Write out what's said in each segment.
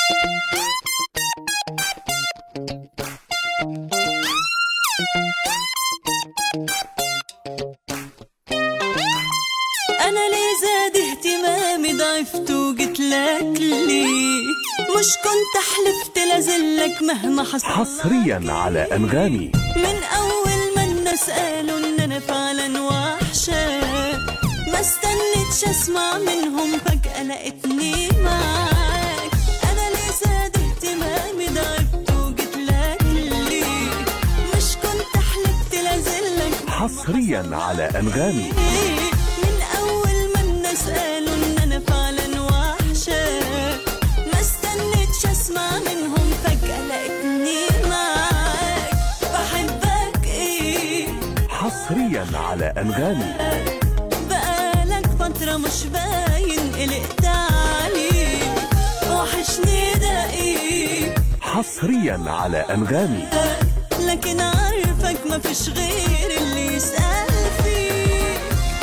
انا ليه زاد اهتمامي ضعفت وجيت لك ليه مش كنت حلفت لازلك مهما حصل حصريا على أنغامي من اول ما الناس قالوا ان انا فعلا وحشه ما استنيتش اسمع منهم فجاه لقيتني معاك انا ليه زاد اهتمامي ضعفت وجيت لك ليه مش كنت حلفت لازلك حصريا على أنغامي من اول ما الناس قالوا ان انا فعلا وحشه ما استنيتش اسمع منهم فجاه لقيتني معاك بحبك ايه حصريا على أنغامي بقالك فتره مش باين قلقت عليك وحشني ده ايه حصريا على أنغامي لكن عارفك مفيش غير اللي يسأل فيك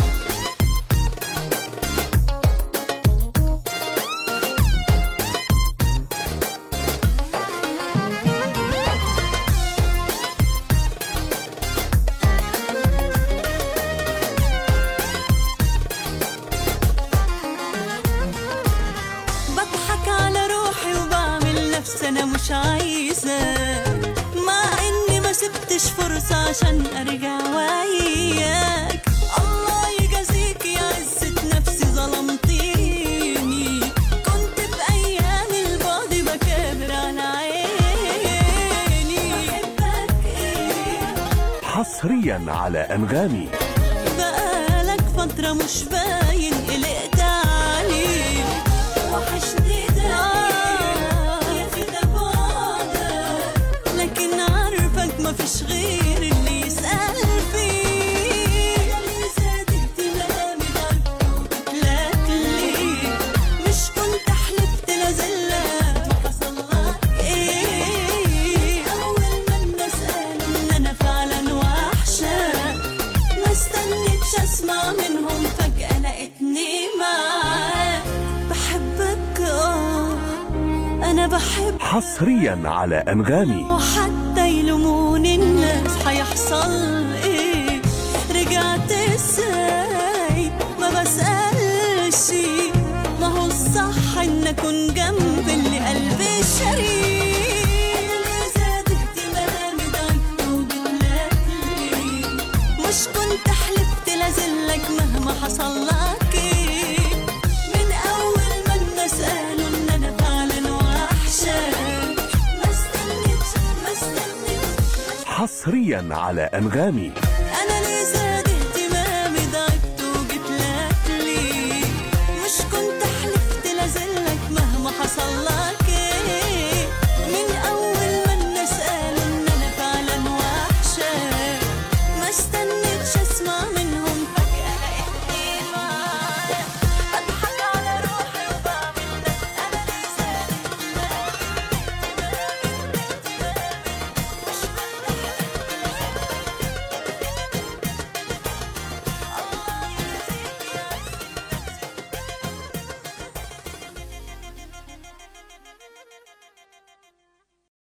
بضحك على روحي وبعمل نفسي انا مش عايزة مع اني ما سبتش فرصة عشان ارجع وياك الله يجازيك يا عزة نفسي ظلمتيني كنت بايام البعد بكابر على عيني بحبك ايه حصريا على أنغامي بقالك فترة مش باين قلقت عليك وحشني ده يا في ده بعدك لكن عارفك مفيش غير اللي يسأل فيك اللي زاد اهتمامي ضربت لك ليه مش كنت حلفت لازلك حصل لك ايه اول ما الناس قالوا ان انا فعلا وحشه ما استنيتش اسمع منهم فجأة لقيتني معاك بحبك اه انا بحب حصريا على أنغامي وحتى يلوموني الناس هيحصل ايه رجعت ازاي ما بسألش ما هو الصح ان اكون جنب اللي قلبي شريك اللي زاد اهتمامي ضعفت وجيتلك ليه مش كنت حلفت لازلك مهما حصل لك ايه من اول ما الناس قالوا ان انا فعلا وحشه ما استنيتش ما استنيتش حصريا على أنغامي